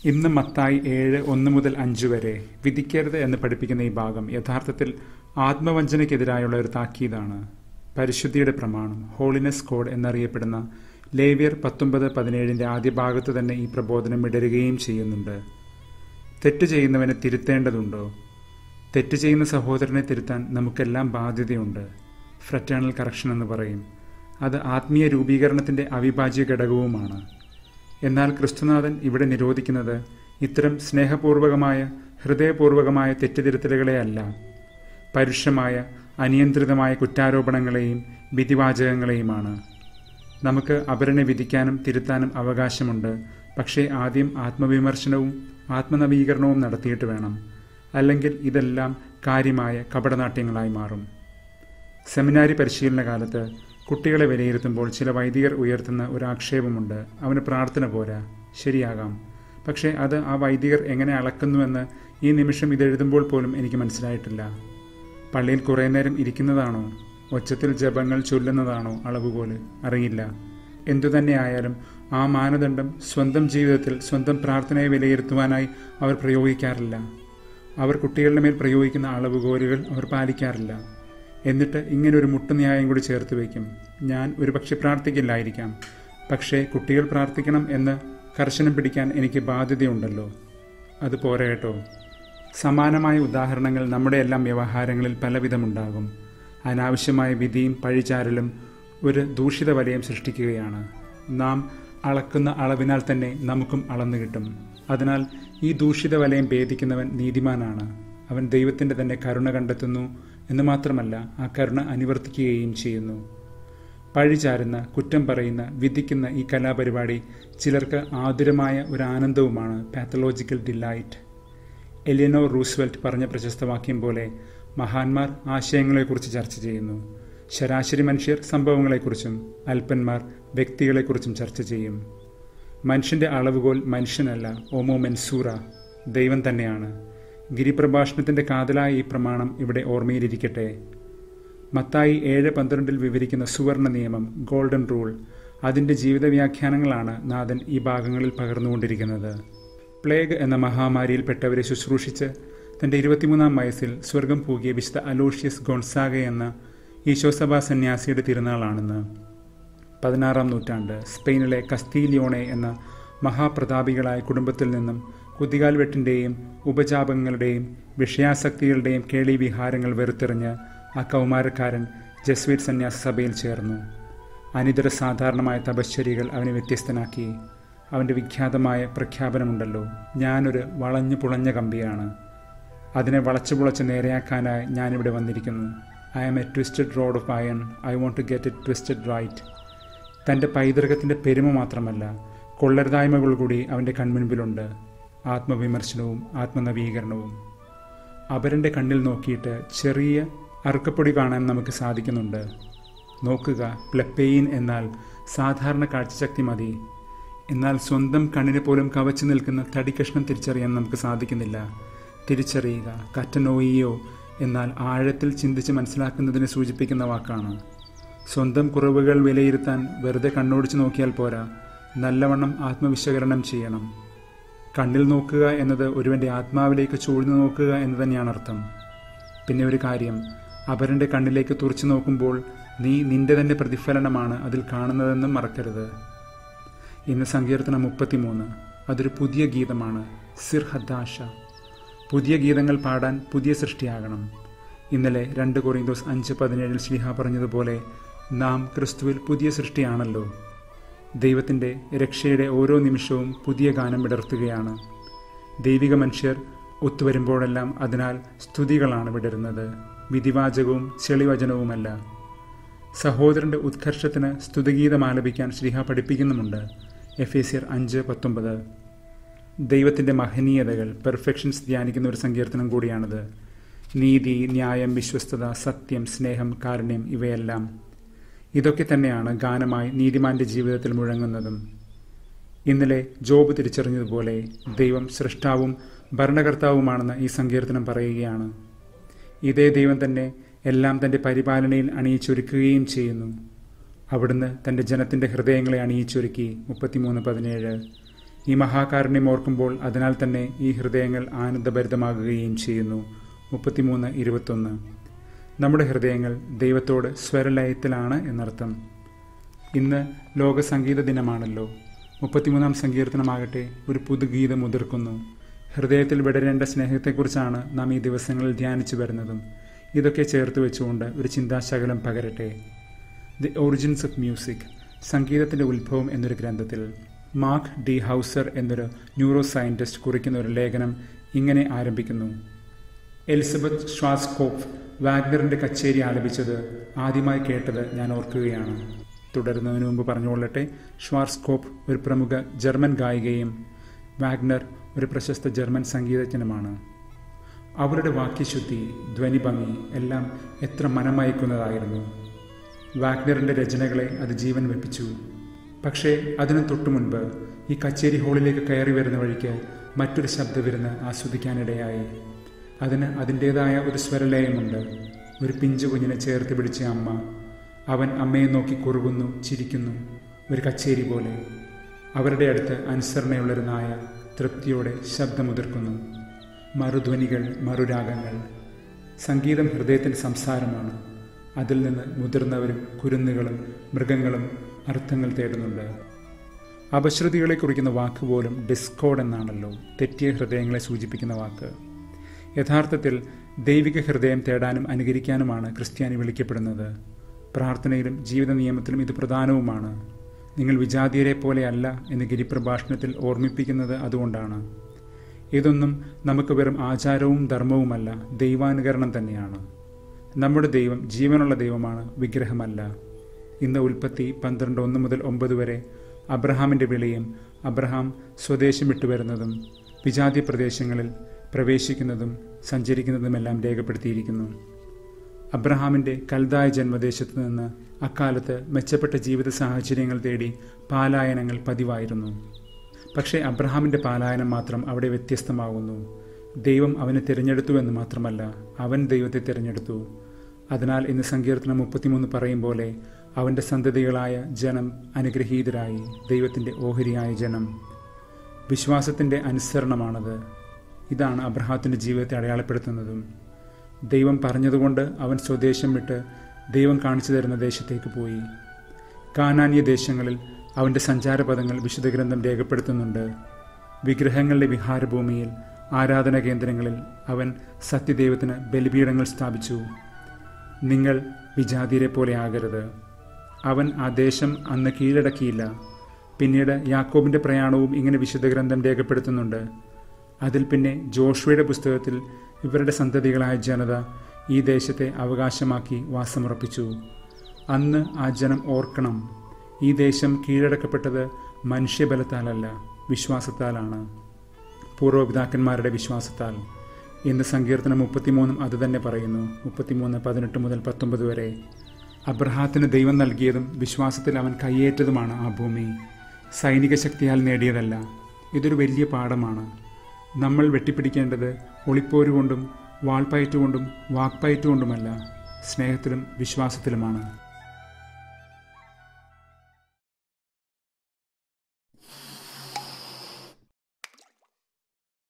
ഇന്ന് മത്തായി ഏഴ് ഒന്ന് മുതൽ അഞ്ച് വരെ വിധിക്കരുത് എന്ന് പഠിപ്പിക്കുന്ന ഈ ഭാഗം യഥാർത്ഥത്തിൽ ആത്മവഞ്ചനയ്ക്കെതിരായുള്ള ഒരു താക്കീതാണ് പരിശുദ്ധിയുടെ പ്രമാണം ഹോളിനെസ് കോഡ് എന്നറിയപ്പെടുന്ന ലേവിയർ പത്തൊമ്പത് പതിനേഴിന്റെ ആദ്യ ഭാഗത്ത് തന്നെ ഈ പ്രബോധനം ഇടരുകയും ചെയ്യുന്നുണ്ട് തെറ്റ് ചെയ്യുന്നവനെ തിരുത്തേണ്ടതുണ്ടോ തെറ്റ് ചെയ്യുന്ന സഹോദരനെ തിരുത്താൻ നമുക്കെല്ലാം ബാധ്യതയുണ്ട് ഫ്രറ്റേണൽ കറക്ഷൻ എന്ന് പറയും അത് ആത്മീയ രൂപീകരണത്തിന്റെ അവിഭാജ്യ ഘടകവുമാണ് എന്നാൽ ക്രിസ്തുനാഥൻ ഇവിടെ നിരോധിക്കുന്നത് ഇത്തരം സ്നേഹപൂർവകമായ ഹൃദയപൂർവകമായ തെറ്റുതിരുത്തലുകളെ അല്ല പരുഷമായ അനിയന്ത്രിതമായ കുറ്റാരോപണങ്ങളെയും വിധിവാചകങ്ങളെയുമാണ് നമുക്ക് അപരനെ വിധിക്കാനും തിരുത്താനും അവകാശമുണ്ട് പക്ഷേ ആദ്യം ആത്മവിമർശനവും ആത്മനവീകരണവും നടത്തിയിട്ട് വേണം അല്ലെങ്കിൽ ഇതെല്ലാം കാര്യമായ കപടനാട്യങ്ങളായി മാറും സെമിനാരി പരിശീലന കാലത്ത് കുട്ടികളെ വിലയിരുത്തുമ്പോൾ ചില വൈദികർ ഉയർത്തുന്ന ഒരു ആക്ഷേപമുണ്ട് അവന് പ്രാർത്ഥന പോരാ ശരിയാകാം പക്ഷേ അത് ആ വൈദികർ എങ്ങനെ അളക്കുന്നുവെന്ന് ഈ നിമിഷം ഇതെഴുതുമ്പോൾ പോലും എനിക്ക് മനസ്സിലായിട്ടില്ല പള്ളിയിൽ കുറേ നേരം ഇരിക്കുന്നതാണോ ഒച്ചത്തിൽ ജപങ്ങൾ ചൊല്ലുന്നതാണോ അളവുപോലെ അറിയില്ല എന്തുതന്നെ ആയാലും ആ മാനദണ്ഡം സ്വന്തം ജീവിതത്തിൽ സ്വന്തം പ്രാർത്ഥനയെ വിലയിരുത്തുവാനായി അവർ പ്രയോഗിക്കാറില്ല അവർ കുട്ടികളുടെ മേൽ പ്രയോഗിക്കുന്ന അളവുകോലുകൾ അവർ പാലിക്കാറില്ല എന്നിട്ട് ഇങ്ങനെ ഒരു മുട്ടുന്യായം കൂടി ചേർത്ത് വയ്ക്കും ഞാൻ ഒരുപക്ഷെ പ്രാർത്ഥിക്കില്ലായിരിക്കാം പക്ഷേ കുട്ടികൾ പ്രാർത്ഥിക്കണം എന്ന് കർശനം പിടിക്കാൻ എനിക്ക് ബാധ്യതയുണ്ടല്ലോ അത് പോരാ കേട്ടോ സമാനമായ ഉദാഹരണങ്ങൾ നമ്മുടെ എല്ലാം വ്യവഹാരങ്ങളിൽ പലവിധമുണ്ടാകും അനാവശ്യമായ വിധിയും പഴിചാരലും ഒരു ദൂഷിത വലയം സൃഷ്ടിക്കുകയാണ് നാം അളക്കുന്ന അളവിനാൽ തന്നെ നമുക്കും അളന്നു കിട്ടും അതിനാൽ ഈ ദൂഷിത വലയം ഭേദിക്കുന്നവൻ നീതിമാനാണ് അവൻ ദൈവത്തിൻ്റെ തന്നെ കരുണ കണ്ടെത്തുന്നു എന്ന് മാത്രമല്ല ആ കരുണ അനുവർത്തിക്കുകയും ചെയ്യുന്നു പഴിചാരുന്ന കുറ്റം പറയുന്ന വിധിക്കുന്ന ഈ കലാപരിപാടി ചിലർക്ക് ആതുരമായ ഒരു ആനന്ദവുമാണ് പാത്തലോജിക്കൽ ഡിലൈറ്റ് എലിയനോ റൂസ്വെൽറ്റ് പറഞ്ഞ പ്രശസ്ത വാക്യം പോലെ മഹാന്മാർ ആശയങ്ങളെക്കുറിച്ച് ചർച്ച ചെയ്യുന്നു ശരാശരി മനുഷ്യർ സംഭവങ്ങളെക്കുറിച്ചും അല്പന്മാർ വ്യക്തികളെക്കുറിച്ചും ചർച്ച ചെയ്യും മനുഷ്യന്റെ അളവുകോൽ മനുഷ്യനല്ല ഓമോ മെൻസൂറ ദൈവം തന്നെയാണ് ഗിരിപ്രഭാഷണത്തിന്റെ കാതലായ ഈ പ്രമാണം ഇവിടെ ഓർമ്മയിലിരിക്കട്ടെ മത്തായി ഏഴ് പന്ത്രണ്ടിൽ വിവരിക്കുന്ന സുവർണ നിയമം ഗോൾഡൻ റൂൾ അതിൻ്റെ ജീവിത വ്യാഖ്യാനങ്ങളാണ് നാഥൻ ഈ ഭാഗങ്ങളിൽ പകർന്നുകൊണ്ടിരിക്കുന്നത് പ്ലേഗ് എന്ന മഹാമാരിയിൽപ്പെട്ടവരെ ശുശ്രൂഷിച്ച് തൻ്റെ ഇരുപത്തിമൂന്നാം വയസ്സിൽ സ്വർഗം പൂകിയ വിശുദ്ധ അലോഷ്യസ് ഗോൺസാഗ എന്ന ഈശോസഭാ സന്യാസിയുടെ തിരുനാളാണെന്ന് പതിനാറാം നൂറ്റാണ്ട് സ്പെയിനിലെ കസ്തീലിയോണെ എന്ന മഹാപ്രതാപികളായ കുടുംബത്തിൽ നിന്നും കുതികാൽ വെട്ടിൻ്റെയും ഉപജാപങ്ങളുടെയും വിഷയാസക്തികളുടെയും കേളി വിഹാരങ്ങൾ വെറുത്തെറിഞ്ഞ് ആ കൗമാരക്കാരൻ ജസ്വീറ്റ് സന്യാസ സഭയിൽ ചേർന്നു അനിതര സാധാരണമായ തപശ്ചര്യകൾ അവനെ വ്യത്യസ്തനാക്കി അവൻ്റെ വിഖ്യാതമായ പ്രഖ്യാപനമുണ്ടല്ലോ ഞാനൊരു വളഞ്ഞു പുളഞ്ഞ കമ്പിയാണ് അതിനെ വളച്ചു പുളച്ച് നേരെയാക്കാനായി ഞാനിവിടെ വന്നിരിക്കുന്നു I am a twisted rod of iron I want to get it twisted right തൻ്റെ പൈതൃകത്തിൻ്റെ പെരുമ മാത്രമല്ല കൊള്ളരുതായ്മകൾ കൂടി അവൻ്റെ കൺമുൻപിലുണ്ട് ആത്മവിമർശനവും ആത്മനവീകരണവും അവരൻ്റെ കണ്ണിൽ നോക്കിയിട്ട് ചെറിയ അറുക്കപ്പൊടി കാണാൻ നമുക്ക് സാധിക്കുന്നുണ്ട് നോക്കുക പ്ലെപ്പെയിൻ എന്നാൽ സാധാരണ കാഴ്ചശക്തി മതി എന്നാൽ സ്വന്തം കണ്ണിനെ പോലും കവച്ചു നിൽക്കുന്ന തടിക്കഷ്ണം തിരിച്ചറിയാൻ നമുക്ക് സാധിക്കുന്നില്ല തിരിച്ചറിയുക കറ്റനോയിയോ എന്നാൽ ആഴത്തിൽ ചിന്തിച്ച് മനസ്സിലാക്കുന്നതിനെ സൂചിപ്പിക്കുന്ന വാക്കാണ് സ്വന്തം കുറവുകൾ വിലയിരുത്താൻ വെറുതെ കണ്ണോടിച്ച് നോക്കിയാൽ പോരാ നല്ലവണ്ണം ആത്മവിശകലനം ചെയ്യണം കണ്ണിൽ നോക്കുക എന്നത് ഒരുവന്റെ ആത്മാവിലേക്ക് ചൂഴ്ന്നു നോക്കുക എന്ന് തന്നെയാണ് അർത്ഥം പിന്നെ ഒരു കാര്യം അവരൻ്റെ കണ്ണിലേക്ക് തുറച്ചു നോക്കുമ്പോൾ നീ നിന്റെ തന്നെ പ്രതിഫലനമാണ് അതിൽ കാണുന്നതെന്നും മറക്കരുത് ഇന്ന് സങ്കീർത്തനം മുപ്പത്തിമൂന്ന് അതൊരു പുതിയ ഗീതമാണ് സിർ ഹദ്ദാഷ പുതിയ ഗീതങ്ങൾ പാടാൻ പുതിയ സൃഷ്ടിയാകണം ഇന്നലെ രണ്ട് കൊറിന്തോസ് അഞ്ച് പതിനേഴിൽ ശ്രീഹ പറഞ്ഞതുപോലെ നാം ക്രിസ്തുവിൽ പുതിയ സൃഷ്ടിയാണല്ലോ ദൈവത്തിൻ്റെ രക്ഷയുടെ ഓരോ നിമിഷവും പുതിയ ഗാനം വിടർത്തുകയാണ് ദൈവിക മനുഷ്യർ ഒത്തുവരുമ്പോഴെല്ലാം അതിനാൽ സ്തുതികളാണ് വിടരുന്നത് വിധിവാചകവും ചെളിവചനവുമല്ല സഹോദരന്റെ ഉത്കർഷത്തിന് സ്തുതിഗീതം ആലപിക്കാൻ ശ്രീഹ പഠിപ്പിക്കുന്നുമുണ്ട് എഫ് എ സിയർ അഞ്ച് പത്തൊമ്പത് ദൈവത്തിൻ്റെ മഹനീയതകൾ പെർഫെക്ഷൻസ് ധ്യാനിക്കുന്ന ഒരു സങ്കീർത്തനം കൂടിയാണിത് നീതി ന്യായം വിശ്വസ്തത സത്യം സ്നേഹം കാരുണ്യം ഇവയെല്ലാം ഇതൊക്കെ തന്നെയാണ് ഗാനമായി നീതിമാന്റെ ജീവിതത്തിൽ മുഴങ്ങുന്നതും ഇന്നലെ ജോബ് തിരിച്ചറിഞ്ഞതുപോലെ ദൈവം സൃഷ്ടാവും ഭരണകർത്താവുമാണെന്ന് ഈ സങ്കീർത്തനം പറയുകയാണ് ഇതേ ദൈവം തന്നെ എല്ലാം തൻ്റെ പരിപാലനയിൽ അണിയിച്ചൊരുക്കുകയും ചെയ്യുന്നു അവിടുന്ന് തൻ്റെ ജനത്തിൻ്റെ ഹൃദയങ്ങളെ അണിയിച്ചൊരുക്കി മുപ്പത്തിമൂന്ന് പതിനേഴ് ഈ മഹാകാരുണ്യം ഓർക്കുമ്പോൾ അതിനാൽ തന്നെ ഈ ഹൃദയങ്ങൾ ആനന്ദഭരിതമാകുകയും ചെയ്യുന്നു മുപ്പത്തിമൂന്ന് ഇരുപത്തൊന്ന് നമ്മുടെ ഹൃദയങ്ങൾ ദൈവത്തോട് സ്വരലയത്തിലാണ് എന്നർത്ഥം ഇന്ന് ലോക സംഗീത ദിനമാണല്ലോ മുപ്പത്തിമൂന്നാം സങ്കീർത്തനമാകട്ടെ ഒരു പുതുഗീതം മുതിർക്കുന്നു ഹൃദയത്തിൽ വിടരേണ്ട സ്നേഹത്തെക്കുറിച്ചാണ് നാം ഈ ദിവസങ്ങളിൽ ധ്യാനിച്ചു വരുന്നതും ഇതൊക്കെ ചേർത്ത് വെച്ചുകൊണ്ട് ഒരു ചിന്താശകലം പകരട്ടെ ദി ഒറിജിൻസ് ഓഫ് മ്യൂസിക് സംഗീതത്തിന്റെ ഉത്ഭവം എന്നൊരു ഗ്രന്ഥത്തിൽ മാർക്ക് ഡി ഹൗസർ എന്നൊരു ന്യൂറോ സയന്റിസ്റ്റ് കുറിക്കുന്ന ഒരു ലേഖനം ഇങ്ങനെ ആരംഭിക്കുന്നു എലിസബത്ത് ഷ്വാസ്കോഫ് വാഗ്നറിന്റെ കച്ചേരി ആലപിച്ചത് ആദ്യമായി കേട്ടത് ഞാൻ ഓർക്കുകയാണ് തുടരുന്നതിന് മുമ്പ് പറഞ്ഞുകൊള്ളട്ടെ ഷ്വാർസ്കോപ്പ് ഒരു പ്രമുഖ ജർമ്മൻ ഗായികയും വാഗ്നർ ഒരു പ്രശസ്ത ജർമ്മൻ സംഗീതജ്ഞനുമാണ് അവരുടെ വാക്യശുദ്ധി ധ്വനിഭംഗി എല്ലാം എത്ര മനമയക്കുന്നതായിരുന്നു വാഗ്നറിന്റെ രചനകളെ അത് ജീവൻ വെപ്പിച്ചു പക്ഷേ അതിനു തൊട്ടു മുൻപ് ഈ കച്ചേരി ഹാളിലേക്ക് കയറി വരുന്ന വഴിക്ക് മറ്റൊരു ശബ്ദവിരുന്ന് ആസ്വദിക്കാനിടയായി അതിന് അതിൻ്റെതായ ഒരു സ്വരലയമുണ്ട് ഒരു പിഞ്ചു കുഞ്ഞിനെ ചേർത്ത് പിടിച്ച അമ്മ അവൻ അമ്മയെ നോക്കി കുറുകുന്നു ചിരിക്കുന്നു ഒരു കച്ചേരി പോലെ അവരുടെ അടുത്ത് അനുസരണയുള്ളൊരു നായ തൃപ്തിയോടെ ശബ്ദമുതിർക്കുന്നു മറുധ്വനികൾ മറുരാഗങ്ങൾ സംഗീതം ഹൃദയത്തിൻ്റെ സംസാരമാണ് അതിൽ നിന്ന് മുതിർന്നവരും കുരുന്നുകളും മൃഗങ്ങളും അർത്ഥങ്ങൾ തേടുന്നുണ്ട് അപശ്രുതികളെ കുറിക്കുന്ന വാക്ക് പോലും ഡിസ്കോഡ് എന്നാണല്ലോ തെറ്റിയ ഹൃദയങ്ങളെ സൂചിപ്പിക്കുന്ന വാക്ക് യഥാർത്ഥത്തിൽ ദൈവിക ഹൃദയം തേടാനും അനുകരിക്കാനുമാണ് ക്രിസ്ത്യാനി വിളിക്കപ്പെടുന്നത് പ്രാർത്ഥനയിലും ജീവിത നിയമത്തിലും ഇത് പ്രധാനവുമാണ് നിങ്ങൾ വിജാതീയരെ പോലെയല്ല എന്ന് ഗിരിപ്രഭാഷണത്തിൽ ഓർമ്മിപ്പിക്കുന്നത് അതുകൊണ്ടാണ് ഇതൊന്നും നമുക്ക് വെറും ആചാരവും ധർമ്മവുമല്ല ദൈവാനുകരണം തന്നെയാണ് നമ്മുടെ ദൈവം ജീവനുള്ള ദൈവമാണ് വിഗ്രഹമല്ല ഇന്ന് ഉൽപ്പത്തി പന്ത്രണ്ട് ഒന്ന് മുതൽ ഒമ്പത് വരെ അബ്രഹാമിൻ്റെ വിളിയും അബ്രഹാം സ്വദേശം വിട്ടുവരുന്നതും വിജാതി പ്രദേശങ്ങളിൽ പ്രവേശിക്കുന്നതും സഞ്ചരിക്കുന്നതുമെല്ലാം രേഖപ്പെടുത്തിയിരിക്കുന്നു അബ്രഹാമിൻ്റെ കൽതായ ജന്മദേശത്ത് നിന്ന് അക്കാലത്ത് മെച്ചപ്പെട്ട ജീവിത സാഹചര്യങ്ങൾ തേടി പാലായനങ്ങൾ പതിവായിരുന്നു പക്ഷേ അബ്രഹാമിൻ്റെ പാലായനം മാത്രം അവിടെ വ്യത്യസ്തമാകുന്നു ദൈവം അവനെ തിരഞ്ഞെടുത്തു എന്ന് മാത്രമല്ല അവൻ ദൈവത്തെ തിരഞ്ഞെടുത്തു അതിനാൽ ഇന്ന് സങ്കീർത്തനം മുപ്പത്തിമൂന്ന് പറയും പോലെ അവൻ്റെ സന്തതികളായ ജനം അനുഗ്രഹീതരായി ദൈവത്തിൻ്റെ ഓഹരിയായ ജനം വിശ്വാസത്തിൻ്റെ അനുസരണമാണത് ഇതാണ് അബ്രഹാത്തിൻ്റെ ജീവിതത്തെ അടയാളപ്പെടുത്തുന്നതും ദൈവം പറഞ്ഞതുകൊണ്ട് അവൻ സ്വദേശം വിട്ട് ദൈവം കാണിച്ചു തരുന്ന ദേശത്തേക്ക് പോയി കാനാന്യ ദേശങ്ങളിൽ അവൻ്റെ സഞ്ചാരപഥങ്ങൾ വിശുദ്ധ ഗ്രന്ഥം രേഖപ്പെടുത്തുന്നുണ്ട് വിഗ്രഹങ്ങളുടെ വിഹാരഭൂമിയിൽ ആരാധന കേന്ദ്രങ്ങളിൽ അവൻ സത്യദൈവത്തിന് ബലിപീഠങ്ങൾ സ്ഥാപിച്ചു നിങ്ങൾ വിജാതിരെ പോലെ ആകരുത് അവൻ ആ ദേശം അന്ന് കീഴടക്കിയില്ല പിന്നീട് യാക്കോബിന്റെ പ്രയാണവും ഇങ്ങനെ വിശുദ്ധ ഗ്രന്ഥം രേഖപ്പെടുത്തുന്നുണ്ട് അതിൽ പിന്നെ ജോഷുവയുടെ പുസ്തകത്തിൽ ഇവരുടെ സന്തതികളായ ജനത ഈ ദേശത്തെ അവകാശമാക്കി വാസമുറപ്പിച്ചു അന്ന് ആ ജനം ഓർക്കണം ഈ ദേശം കീഴടക്കപ്പെട്ടത് മനുഷ്യബലത്താലല്ല വിശ്വാസത്താലാണ് പൂർവ്വപിതാക്കന്മാരുടെ വിശ്വാസത്താൽ ഇന്ന് സങ്കീർത്തനം മുപ്പത്തിമൂന്നും അതുതന്നെ പറയുന്നു മുപ്പത്തിമൂന്ന് പതിനെട്ട് മുതൽ പത്തൊമ്പത് വരെ അബ്രഹാത്തിന് ദൈവം നൽകിയതും വിശ്വാസത്തിൽ അവൻ കയ്യേറ്റതുമാണ് ആ ഭൂമി സൈനിക ശക്തിയാൽ നേടിയതല്ല ഇതൊരു വലിയ പാഠമാണ് നമ്മൾ വെട്ടിപ്പിടിക്കേണ്ടത് ഒളിപ്പോരുകൊണ്ടും വാൾപ്പയറ്റുകൊണ്ടും വാക്പയറ്റുകൊണ്ടുമല്ല സ്നേഹത്തിലും വിശ്വാസത്തിലുമാണ്